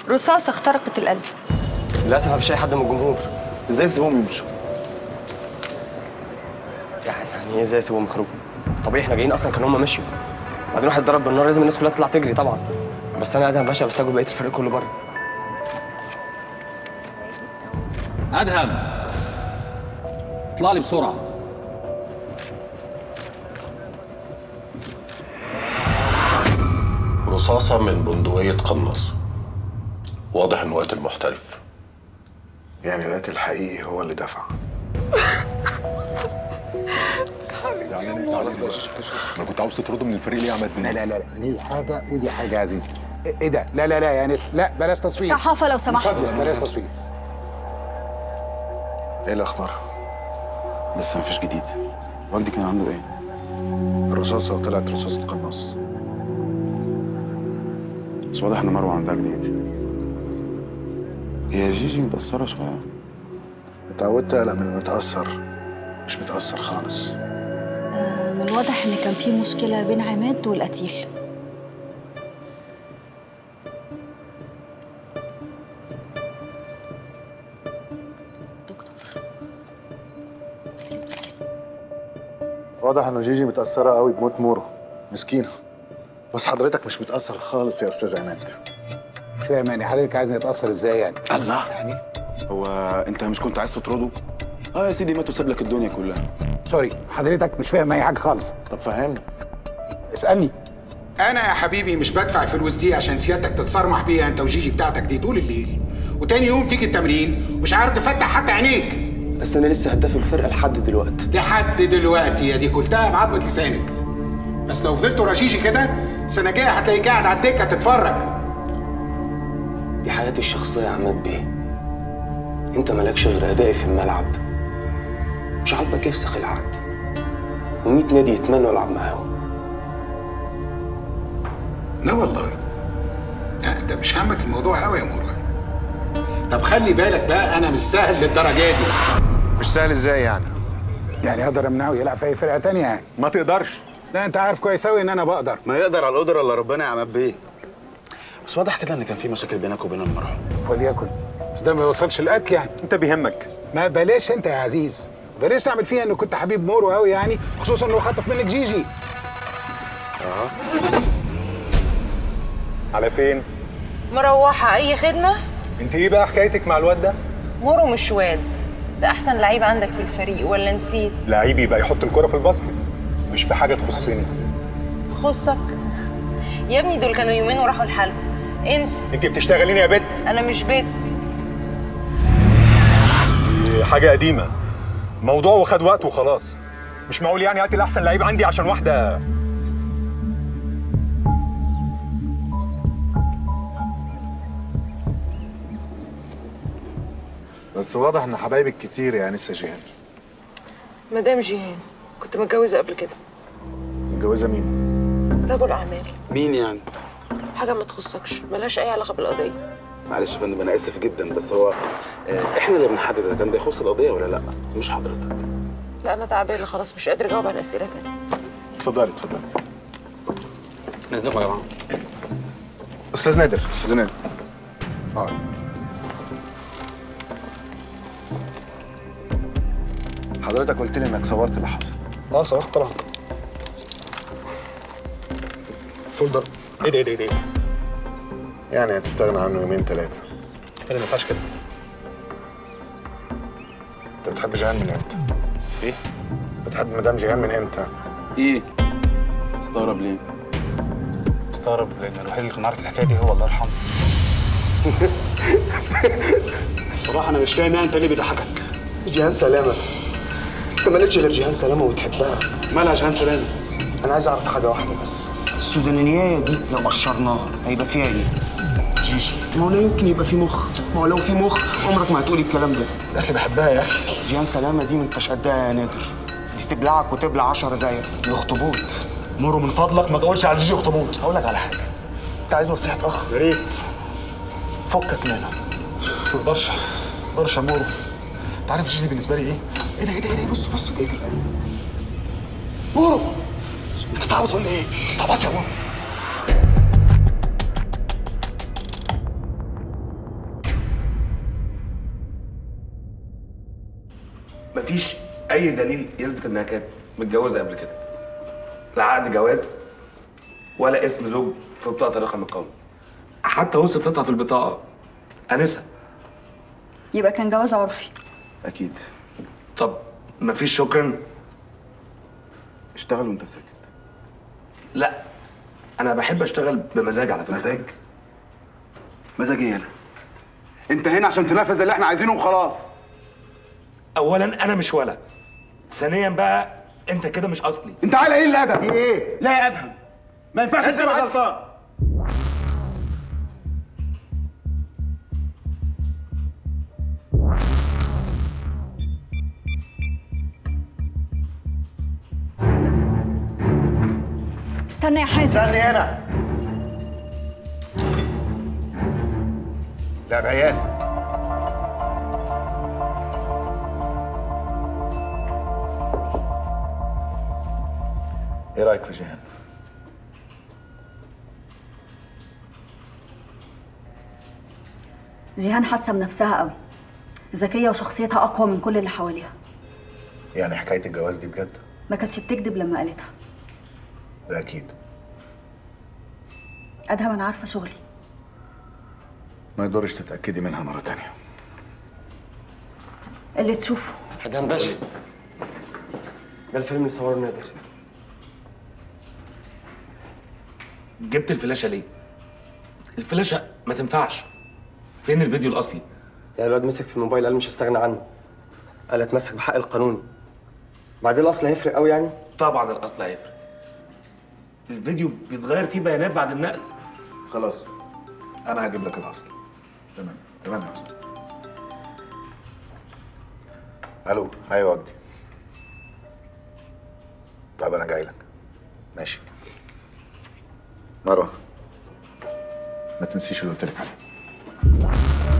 رصاصة اخترقت القلب للاسف مفيش اي حد من الجمهور ازاي تسيبهم يمشوا يعني يعني ايه ازاي اسيبهم يخرجوا طبيعي احنا جايين اصلا كانوا هم مشيوا بعدين واحد ضرب بالنار لازم الناس كلها تطلع تجري طبعا بس انا ادهم باشا بستجوب بقيه الفريق كله بره ادهم اطلع لي بسرعه رصاصة من بندقية قناص واضح انه قاتل محترف يعني القاتل الحقيقي هو اللي دفع خلاص بقى شفت نفسك انا كنت عاوز تطرده من الفريق ليه يا عماد لا لا لا دي حاجه ودي حاجه يا عزيزي ايه ده لا لا لا يا ناس لا بلاش تصوير صحافة لو سمحت اتفضل بلاش تصوير ايه الاخبار لسه مفيش جديد والدي كان عنده ايه؟ الرصاصه طلعت رصاصه قناص بس واضح ان مروه عندها جديد هي جيجي متأثرة شوية اتعودت اقلق من المتاثر مش متاثر خالص آه، من الواضح ان كان في مشكلة بين عماد والقتيل دكتور واضح انه جيجي متاثره قوي بموت مورو مسكينه بس حضرتك مش متاثر خالص يا استاذ عماد مش فاهم يعني حضرتك عايز يتاثر ازاي يعني الله يعني هو انت مش كنت عايز تطرده؟ اه يا سيدي ما تسيب لك الدنيا كلها سوري حضرتك مش فاهم اي حاجه خالص طب فهمني اسالني انا يا حبيبي مش بدفع الفلوس دي عشان سيادتك تتصرمح بيها انت وجيجي بتاعتك دي طول الليل وتاني يوم تيجي التمرين ومش عارف تفتح حتى عينيك بس انا لسه هداف الفرقه لحد دلوقتي لحد دلوقتي يا دي قلتها بعضمة لسانك بس لو فضلت ورا جيجي كده السنه الجايه هتلاقيك قاعد على الدكه تتفرج دي حياتي الشخصيه يا عماد بيه انت مالكش غير ادائي في الملعب مش عاجبك افسخ العقد و100 نادي يتمنوا العب معاهم لا والله لا انت مش همك الموضوع قوي يا مروه طب خلي بالك بقى انا مش سهل للدرجه دي مش سهل ازاي يعني يعني اقدر امنعه يلعب في اي فرقه تانية يعني ما تقدرش لا انت عارف كويس قوي ان انا بقدر ما يقدر على القدرة الا ربنا يا عماد بيه بس واضح كده ان كان في مشاكل بينك وبين المرحوم وليكن بس ده ما يوصلش القتل يعني انت بيهمك ما بلاش انت يا عزيز بلاش تعمل فيها انه كنت حبيب مورو قوي يعني خصوصا انه خطف منك جيجي على فين مروحة أي خدمة انت ايه بقى حكايتك مع الواد ده مورو مش واد ده أحسن لعيب عندك في الفريق ولا نسيت لعيب يبقى يحط الكرة في الباسكت مش في حاجه تخصني خصك يا ابني دول كانوا يومين وراحوا الحلب انسى انت بتشتغلين يا بت أنا مش بيت دي حاجه قديمه موضوع وخد وقت وخلاص مش معقول يعني اقتل احسن لعيب عندي عشان واحده بس واضح ان حبايبك كتير يا انسه جيهان مدام جيهان كنت متجوزة قبل كده متجوزه مين رجل أعمال مين يعني؟ حاجة ما تخصكش ملهاش أي علاقة بالقضية معلش يا فندم انا اسف جدا بس هو آه، احنا اللي بنحدد اذا كان ده يخص القضيه ولا لا مش حضرتك لا أنا تعبانة خلاص مش قادرة أجاوب على أسئلة تانية اتفضلي اتفضلي نزلكم يا جماعه استاذ نادر استاذ نادر اه حضرتك قلت لي انك صورت اللي حصل اه صورت طبعا فولدر ايه ده ايه ده ايه ده يعني هتستغنى عنه يومين ثلاثه انا ما ينفعش كده انت بتحب جيهان من امتى ايه بتحب مدام جيهان من امتى ايه؟ استغرب ليه؟ استغرب لان الوحيد اللي كان عارف الحكايه دي هو الله يرحمه بصراحه انا مش فاهم يعني انت ليه بيضحكك جيهان سلامه انت مالكش غير جيهان سلامه وتحبها مالها جيهان سلامه انا عايز اعرف حاجه واحده بس السودانية دي لو قشرناها هيبقى فيها ايه؟ جيجي ما هو لا يمكن يبقى في مخ ما هو لو في مخ عمرك ما هتقولي الكلام ده يا اخي بحبها يا اخي جيهان سلامه دي ما انتش قدها يا نادر دي تبلعك وتبلع عشرة زيك دي اخطبوط مورو من فضلك ما تقولش على جيجي اخطبوط هقول لك على حاجه انت عايز نصيحه اخ يا ريت فكك منها ما اقدرش ما اقدرش يا مورو انت عارف جيجي بالنسبه لي ايه؟ ايه ده ايه ده ايه ده بص بص ايه ده مورو استعبط ولا ايه؟ استعبط يا مورو مفيش اي دليل يثبت انها كانت متجوزه قبل كده لا عقد جواز ولا اسم زوج في بطاقه الرقم القومي حتى هو صفتها في البطاقه انسه يبقى كان جواز عرفي اكيد طب مفيش شكرا اشتغل وانت ساكت لا انا بحب اشتغل بمزاج على فكره مزاج مزاج ايه يالا انت هنا عشان تنفذ اللي احنا عايزينه وخلاص اولا انا مش ولا ثانيا بقى انت كده مش اصلي انت على ايه الادب ايه لا يا ادهم ما ينفعش تبقى غلطان استنى يا حازم استني هنا لعب عيال ايه رايك في جيهان؟ جيهان حاسه بنفسها قوي ذكيه وشخصيتها اقوى من كل اللي حواليها يعني حكايه الجواز دي بجد؟ ما كانتش بتكذب لما قالتها ده اكيد ادهم انا عارفه شغلي ما يضرش تتاكدي منها مره تانية اللي تشوفه حدام باشا ده الفيلم اللي صوره نادر جبت الفلاشه ليه الفلاشه ما تنفعش فين الفيديو الاصلي يعني الواد مسك في الموبايل قال مش هستغنى عنه قال اتمسك بحق القانوني بعدين الاصل هيفرق قوي يعني طبعا الاصل هيفرق الفيديو بيتغير فيه بيانات بعد النقل خلاص انا هجيب لك الاصل تمام تمام يا حسن الو ايوه وجدي طب انا جاي لك ماشي مروه ما تنسيش اللي قلت لك عليه